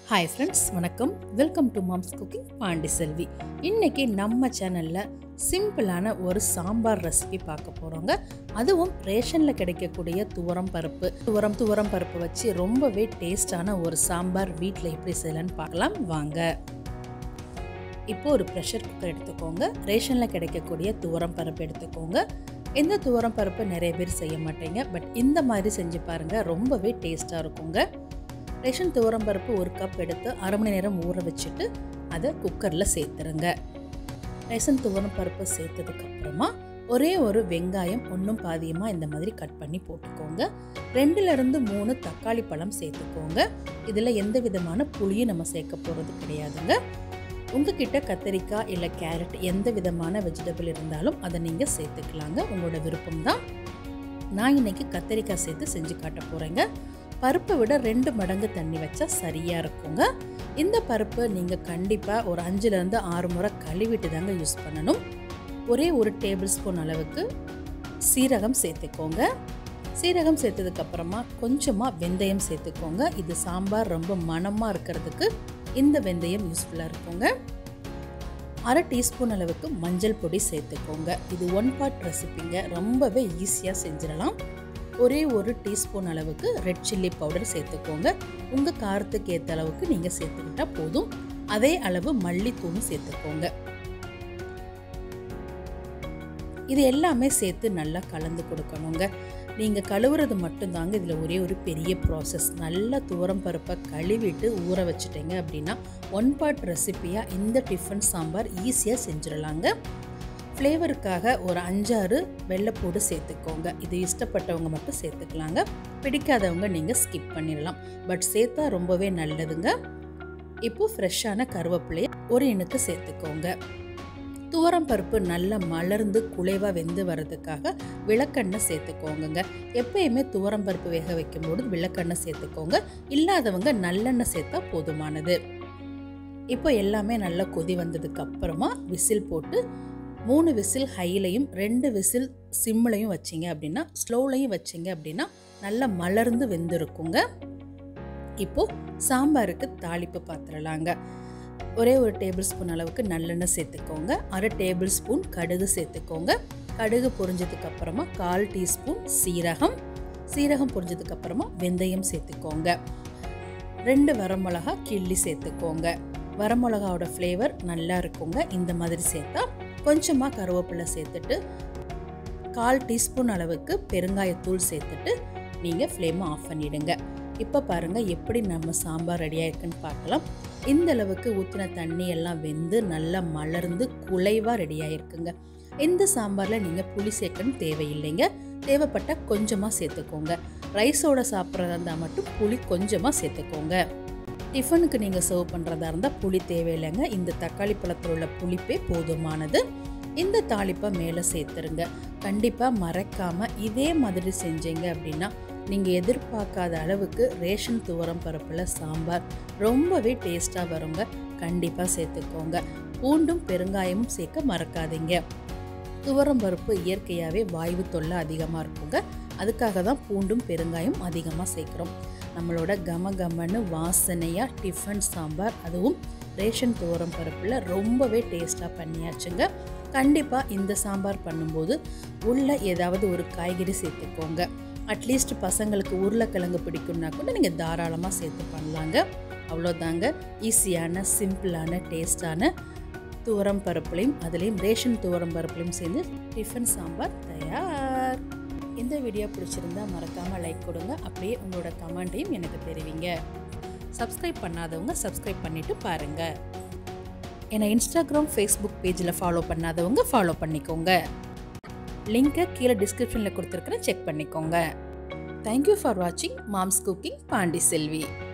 hi friends வணக்கம் welcome to mom's cooking Pandi Selvi இன்னைக்கு நம்ம சேனலில் சிம்பிளான ஒரு சாம்பார் ரெசிபி பார்க்க போகிறோங்க அதுவும் ரேஷனில் கிடைக்கக்கூடிய துவரம் பருப்பு துவரம் துவரம் பருப்பு வச்சு ரொம்பவே டேஸ்டான ஒரு சாம்பார் வீட்டில் எப்படி செய்யலான்னு பார்க்கலாம் வாங்க இப்போ ஒரு ப்ரெஷர் குக்கர் எடுத்துக்கோங்க ரேஷனில் கிடைக்கக்கூடிய துவரம் பருப்பு எடுத்துக்கோங்க இந்த துவரம் பருப்பு நிறைய பேர் செய்ய மாட்டீங்க பட் இந்த மாதிரி செஞ்சு பாருங்கள் ரொம்பவே டேஸ்ட்டாக இருக்குங்க ரேஷன் துவரம் பருப்பு ஒரு கப் எடுத்து அரை மணி நேரம் ஊற வச்சுட்டு அதை குக்கரில் சேர்த்துருங்க ரேஷன் துவரம் பருப்பு சேர்த்ததுக்கப்புறமா ஒரே ஒரு வெங்காயம் ஒன்றும் பாதியமாக இந்த மாதிரி கட் பண்ணி போட்டுக்கோங்க ரெண்டுலேருந்து மூணு தக்காளி பழம் சேர்த்துக்கோங்க இதில் எந்த விதமான புளியும் நம்ம சேர்க்க போகிறது கிடையாதுங்க உங்ககிட்ட கத்திரிக்காய் இல்லை கேரட் எந்த விதமான வெஜிடபிள் இருந்தாலும் அதை நீங்கள் சேர்த்துக்கலாங்க உங்களோட விருப்பம் தான் நான் இன்னைக்கு கத்திரிக்காய் சேர்த்து செஞ்சு காட்ட போகிறேங்க பருப்பை விட ரெண்டு மடங்கு தண்ணி வச்சா சரியாக இருக்குங்க இந்த பருப்பு நீங்கள் கண்டிப்பாக ஒரு அஞ்சுலேருந்து ஆறு முறை கழுவிட்டு தாங்க யூஸ் பண்ணணும் ஒரே ஒரு டேபிள் ஸ்பூன் அளவுக்கு சீரகம் சேர்த்துக்கோங்க சீரகம் சேர்த்ததுக்கப்புறமா கொஞ்சமாக வெந்தயம் சேர்த்துக்கோங்க இது சாம்பார் ரொம்ப மணமாக இருக்கிறதுக்கு இந்த வெந்தயம் யூஸ்ஃபுல்லாக இருக்குங்க அரை டீஸ்பூன் அளவுக்கு மஞ்சள் பொடி சேர்த்துக்கோங்க இது ஒன் பார்ட் ரெசிபிங்க ரொம்பவே ஈஸியாக செஞ்சிடலாம் ஒரே ஒரு டீஸ்பூன் அளவுக்கு ரெட் சில்லி பவுடர் சேர்த்துக்கோங்க உங்கள் காரத்துக்கு ஏற்ற அளவுக்கு நீங்கள் சேர்த்துக்கிட்டா போதும் அதே அளவு மல்லித்தூளும் சேர்த்துக்கோங்க இது எல்லாமே சேர்த்து நல்லா கலந்து கொடுக்கணுங்க நீங்கள் கழுவுறது மட்டும்தாங்க இதில் ஒரே ஒரு பெரிய ப்ராசஸ் நல்லா துவரம் பருப்பை கழுவிட்டு ஊற வச்சுட்டீங்க அப்படின்னா ஒன் பார்ட் ரெசிப்பியாக இந்த டிஃபன் சாம்பார் ஈஸியாக செஞ்சிடலாங்க ஃப்ளேவருக்காக ஒரு அஞ்சாறு வெள்ளைப்பூடு சேர்த்துக்கோங்க இது இஷ்டப்பட்டவங்க மட்டும் சேர்த்துக்கலாங்க பிடிக்காதவங்க நீங்கள் ஸ்கிப் பண்ணிடலாம் பட் சேர்த்தா ரொம்பவே நல்லதுங்க இப்போது ஃப்ரெஷ்ஷான கருவேப்பிலையை ஒரு இனுக்கு சேர்த்துக்கோங்க துவரம் பருப்பு நல்லா மலர்ந்து குலைவாக வெந்து வர்றதுக்காக விளக்கெண்ணெய் சேர்த்துக்கோங்க எப்பயுமே துவரம் பருப்பு வேக வைக்கும்போது விளக்கெண்ணெய் சேர்த்துக்கோங்க இல்லாதவங்க நல்லெண்ணெய் சேர்த்தா போதுமானது இப்போ எல்லாமே நல்லா கொதி வந்ததுக்கு அப்புறமா விசில் போட்டு மூணு விசில் ஹைலையும் ரெண்டு விசில் சிம்லையும் வச்சிங்க அப்படின்னா ஸ்லோலையும் வச்சிங்க அப்படின்னா நல்லா மலர்ந்து வெந்திருக்குங்க இப்போது சாம்பாருக்கு தாளிப்பு பார்த்துடலாங்க ஒரே ஒரு டேபிள் ஸ்பூன் அளவுக்கு நல்லெண்ணெய் சேர்த்துக்கோங்க அரை டேபிள் ஸ்பூன் கடுகு சேர்த்துக்கோங்க கடுகு பொரிஞ்சதுக்கு அப்புறமா கால் டீஸ்பூன் சீரகம் சீரகம் பொரிஞ்சதுக்கு அப்புறமா வெந்தயம் சேர்த்துக்கோங்க ரெண்டு வரமிளகா கிள்ளி சேர்த்துக்கோங்க வரமிளகாவோட ஃப்ளேவர் நல்லா இருக்குங்க இந்த மாதிரி சேர்த்தா கொஞ்சமாக கருவேப்பிலை சேர்த்துட்டு கால் டீஸ்பூன் அளவுக்கு பெருங்காயத்தூள் சேர்த்துட்டு நீங்கள் ஃப்ளேமை ஆஃப் பண்ணிவிடுங்க இப்போ பாருங்கள் எப்படி நம்ம சாம்பார் ரெடியாக இருக்குன்னு பார்க்கலாம் இந்த அளவுக்கு ஊற்றின தண்ணி எல்லாம் வெந்து நல்லா மலர்ந்து குலைவாக ரெடியாக இருக்குங்க இந்த சாம்பாரில் நீங்கள் புளி சேர்க்கணும் தேவையில்லைங்க தேவைப்பட்ட கொஞ்சமாக சேர்த்துக்கோங்க ரைஸோட சாப்பிட்றதா இருந்தால் மட்டும் புளி கொஞ்சமாக சேர்த்துக்கோங்க டிஃபனுக்கு நீங்கள் சர்வ் பண்ணுறதா இருந்தால் புளி தேவையில்லைங்க இந்த தக்காளி பழத்தில் உள்ள புளிப்பே போதுமானது இந்த தாளிப்பை மேலே சேர்த்துருங்க கண்டிப்பாக மறக்காமல் இதே மாதிரி செஞ்சீங்க அப்படின்னா நீங்கள் எதிர்பார்க்காத அளவுக்கு ரேஷன் துவரம் பருப்பில் சாம்பார் ரொம்பவே டேஸ்ட்டாக வருங்க கண்டிப்பாக சேர்த்துக்கோங்க பூண்டும் பெருங்காயமும் சேர்க்க மறக்காதீங்க துவரம் பருப்பு இயற்கையாகவே வாய்வு தொல்லை அதிகமாக இருக்குங்க அதுக்காக தான் பூண்டும் பெருங்காயம் அதிகமாக சேர்க்குறோம் நம்மளோட கம கமன்னு வாசனையாக டிஃபன் சாம்பார் அதுவும் ரேஷன் துவரம் பருப்பில் ரொம்பவே டேஸ்ட்டாக பண்ணியாச்சுங்க கண்டிப்பாக இந்த சாம்பார் பண்ணும்போது உள்ள ஏதாவது ஒரு காய்கறி சேர்த்துக்கோங்க அட்லீஸ்ட் பசங்களுக்கு உருளைக்கிழங்கு பிடிக்கும்னா கூட நீங்கள் தாராளமாக சேர்த்து பண்ணலாங்க அவ்வளோதாங்க ஈஸியான சிம்பிளான டேஸ்டான துவரம் பருப்புலையும் அதுலேயும் ரேஷன் துவரம் பருப்புலையும் சேர்ந்து டிஃபன் சாம்பார் தயார் இந்த வீடியோ பிடிச்சிருந்தா மறக்காமல் லைக் கொடுங்க அப்படியே உங்களோட கமெண்ட்டையும் எனக்கு தெரிவிங்க சப்ஸ்கிரைப் பண்ணாதவங்க சப்ஸ்கிரைப் பண்ணிவிட்டு பாருங்கள் என்னை இன்ஸ்டாகிராம் ஃபேஸ்புக் பேஜில் ஃபாலோ பண்ணாதவங்க ஃபாலோ பண்ணிக்கோங்க லிங்கை கீழே டிஸ்கிரிப்ஷனில் கொடுத்துருக்குறேன் செக் பண்ணிக்கோங்க தேங்க்யூ ஃபார் வாட்சிங் மாம்ஸ் குக்கிங் பாண்டி செல்வி